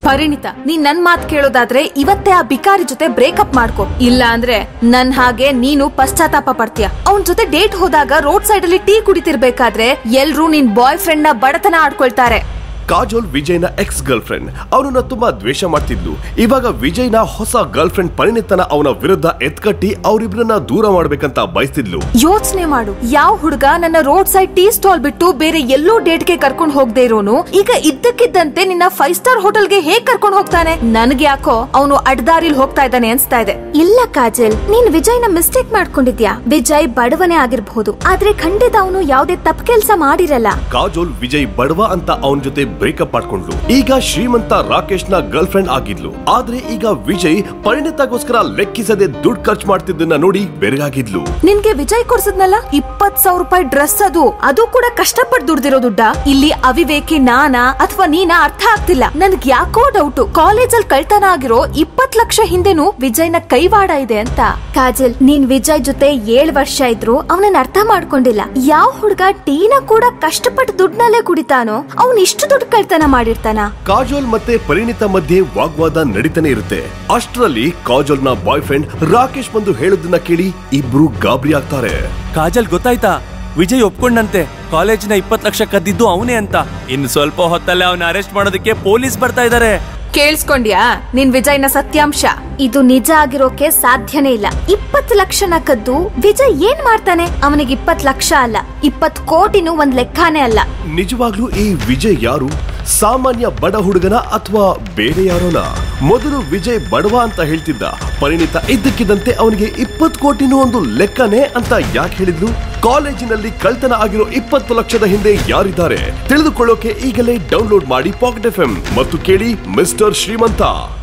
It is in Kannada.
ಪರಿಣಿತ ನೀನ್ ನನ್ ಮಾತ್ ಕೇಳೋದಾದ್ರೆ ಇವತ್ತೇ ಆ ಬಿಕಾರಿ ಜೊತೆ ಬ್ರೇಕಪ್ ಮಾಡ್ಕೊ ಇಲ್ಲ ಅಂದ್ರೆ ನನ್ ಹಾಗೆ ನೀನು ಪಶ್ಚಾತ್ತಾಪ ಪಡ್ತೀಯ ಅವನ್ ಜೊತೆ ಡೇಟ್ ಹೋದಾಗ ರೋಡ್ ಸೈಡ್ ಅಲ್ಲಿ ಟೀ ಕುಡಿತಿರ್ಬೇಕಾದ್ರೆ ಎಲ್ರೂ ನಿನ್ ಬಾಯ್ ಫ್ರೆಂಡ್ ನ ಬಡತನ ಆಡ್ಕೊಳ್ತಾರೆ ಕಾಜೋಲ್ ವಿಜಯ್ನ ಎಕ್ಸ್ ಗರ್ಲ್ ಫ್ರೆಂಡ್ ಅವನನ್ನ ತುಂಬಾ ದ್ವೇಷ ಮಾಡ್ತಿದ್ಲು ಇವಾಗ ವಿಜಯ್ನ ಹೊಸ ಗರ್ಲ್ ಫ್ರೆಂಡ್ ಪರಿಣಿತನ ಅವನ ವಿರುದ್ಧ ಎತ್ಕಟ್ಟಿ ಅವರಿಬ್ರನ್ನ ದೂರ ಮಾಡ್ಬೇಕಂತ ಬಯಸ್ತಿದ್ಲು ಯೋಚನೆ ಮಾಡು ಯಾವ ಹುಡುಗ ನನ್ನ ರೋಡ್ ಸೈಡ್ ಟೀ ಸ್ಟಾಲ್ ಬಿಟ್ಟು ಬೇರೆ ಎಲ್ಲೋ ಡೇಟ್ಗೆ ಕರ್ಕೊಂಡ್ ಹೋಗದೆ ಇರೋನು ಈಗ ಇದ್ದಕ್ಕಿದ್ದಂತೆ ನಿನ್ನ ಫೈವ್ ಸ್ಟಾರ್ ಹೋಟೆಲ್ಗೆ ಹೇಗ್ ಕರ್ಕೊಂಡ್ ಹೋಗ್ತಾನೆ ನನ್ಗೆ ಯಾಕೋ ಅವನು ಅಡ್ದಾರಿಲ್ ಹೋಗ್ತಾ ಇದ್ದಾನೆ ಅನ್ಸ್ತಾ ಇದೆ ಇಲ್ಲ ಕಾಜಲ್ ನೀನ್ ವಿಜಯ್ನ ಮಿಸ್ಟೇಕ್ ಮಾಡ್ಕೊಂಡಿದ್ಯಾ ವಿಜಯ್ ಬಡವನೇ ಆಗಿರ್ಬಹುದು ಆದ್ರೆ ಖಂಡಿತ ಅವನು ಯಾವ್ದೇ ತಪ್ಪು ಕೆಲ್ಸ ಮಾಡಿರಲ್ಲ ಕಾಜೋಲ್ ವಿಜಯ್ ಬಡವ ಅಂತ ಅವನ ಜೊತೆ ಬ್ರೇಕಪ್ ಮಾಡ್ಕೊಂಡ್ಲು ಈಗ ಶ್ರೀಮಂತ ರಾಕೇಶ್ ನ ಗರ್ಲ್ ಫ್ರೆಂಡ್ ಆಗಿದ್ಲು ಆದ್ರೆ ಈಗ ವಿಜಯ್ ಪರಿಣಿತಗೋಸ್ಕರ ಲೆಕ್ಕಿಸದೆ ದುಡ್ಡು ಖರ್ಚು ಮಾಡ್ತಿದ್ದನ್ನ ನೋಡಿ ಬೆರಗಾಗಿದ್ಲು ನಿನ್ಗೆ ವಿಜಯ್ ಕೊಡ್ಸದ್ನಲ್ಲ ಇಪ್ಪತ್ ಸಾವಿರ ರೂಪಾಯಿ ಡ್ರೆಸ್ ಅದು ಅದು ಕೂಡ ಕಷ್ಟಪಟ್ಟು ದುಡ್ದಿರೋ ದುಡ್ಡ ಇಲ್ಲಿ ಅವಿವೇಕಿ ನಾನಾ ಅಥವಾ ನೀನಾ ಅರ್ಥ ಆಗ್ತಿಲ್ಲ ನನ್ಗ್ ಯಾಕೋ ಡೌಟು ಕಾಲೇಜಲ್ಲಿ ಕಳ್ತನ ಆಗಿರೋ ಇಪ್ಪತ್ ಲಕ್ಷ ಹಿಂದೆನೂ ವಿಜಯ್ನ ಕೈವಾಡ ಇದೆ ಅಂತ ಕಾಜಲ್ ನೀನ್ ವಿಜಯ್ ಜೊತೆ ಏಳ್ ವರ್ಷ ಇದ್ರು ಅವನನ್ನ ಅರ್ಥ ಮಾಡ್ಕೊಂಡಿಲ್ಲ ಯಾವ ಹುಡ್ಗ ಟೀನ ಕೂಡ ಕಷ್ಟಪಟ್ಟು ದುಡ್ನಲ್ಲೇ ಕುಡಿತಾನೋ ಅವ್ನ್ ಇಷ್ಟು ದುಡ್ಡು ಕಳ್ತನ ಮಾಡಿರ್ತಾನ ಕಾಜೋಲ್ ಮತ್ತೆ ಪರಿಣಿತ ಮಧ್ಯೆ ವಾಗ್ವಾದ ನಡೀತಾನೆ ಇರುತ್ತೆ ಅಷ್ಟರಲ್ಲಿ ಕಾಜೋಲ್ ನ ಬಾಯ್ ಫ್ರೆಂಡ್ ರಾಕೇಶ್ ಬಂದು ಹೇಳೋದನ್ನ ಕೇಳಿ ಇಬ್ರು ಗಾಬರಿ ಆಗ್ತಾರೆ ಕಾಜಲ್ ಗೊತ್ತಾಯ್ತಾ ವಿಜಯ್ ಒಪ್ಕೊಂಡಂತೆ ಕಾಲೇಜಿನ ಇಪ್ಪತ್ ಲಕ್ಷ ಕದ್ದಿದ್ದು ಅವನೇ ಅಂತ ಇನ್ನು ಸ್ವಲ್ಪ ಹೊತ್ತಲ್ಲೇ ಅವನ ಅರೆಸ್ಟ್ ಮಾಡೋದಕ್ಕೆ ಪೊಲೀಸ್ ಬರ್ತಾ ಇದಾರೆ ಕೇಳಿಸ್ಕೊಂಡ್ಯಾ ನಿನ್ ವಿಜಯ್ನ ಸತ್ಯಾಂಶ ಇದು ನಿಜ ಆಗಿರೋಕೆ ಸಾಧ್ಯನೇ ಇಲ್ಲ ಇಪ್ಪತ್ತು ಲಕ್ಷನ ಕದ್ದು ವಿಜಯ್ ಏನ್ ಮಾಡ್ತಾನೆ ಅವನಿಗೆ ಇಪ್ಪತ್ ಲಕ್ಷ ಅಲ್ಲ ಇಪ್ಪತ್ ಕೋಟಿನೂ ಒಂದ್ ಲೆಕ್ಕಾನೇ ಅಲ್ಲ ನಿಜವಾಗ್ಲೂ ಈ ವಿಜಯ್ ಯಾರು ಸಾಮಾನ್ಯ ಬಡ ಹುಡುಗನ ಅಥವಾ ಬೇರೆ ಯಾರೋನ ಮೊದಲು ವಿಜಯ್ ಬಡವ ಅಂತ ಹೇಳ್ತಿದ್ದ ಪರಿಣಿತ ಇದ್ದಕ್ಕಿದ್ದಂತೆ ಅವನಿಗೆ ಇಪ್ಪತ್ ಕೋಟಿನೂ ಒಂದು ಲೆಕ್ಕನೇ ಅಂತ ಯಾಕೆ ಹೇಳಿದ್ಲು ಕಾಲೇಜಿನಲ್ಲಿ ಕಳ್ತನ ಆಗಿರೋ ಇಪ್ಪತ್ತು ಲಕ್ಷದ ಹಿಂದೆ ಯಾರಿದ್ದಾರೆ ತಿಳಿದುಕೊಳ್ಳೋಕೆ ಈಗಲೇ ಡೌನ್ಲೋಡ್ ಮಾಡಿ ಪಾಕೆಟ್ ಎಫ್ ಮತ್ತು ಕೇಳಿ ಮಿಸ್ಟರ್ ಶ್ರೀಮಂತ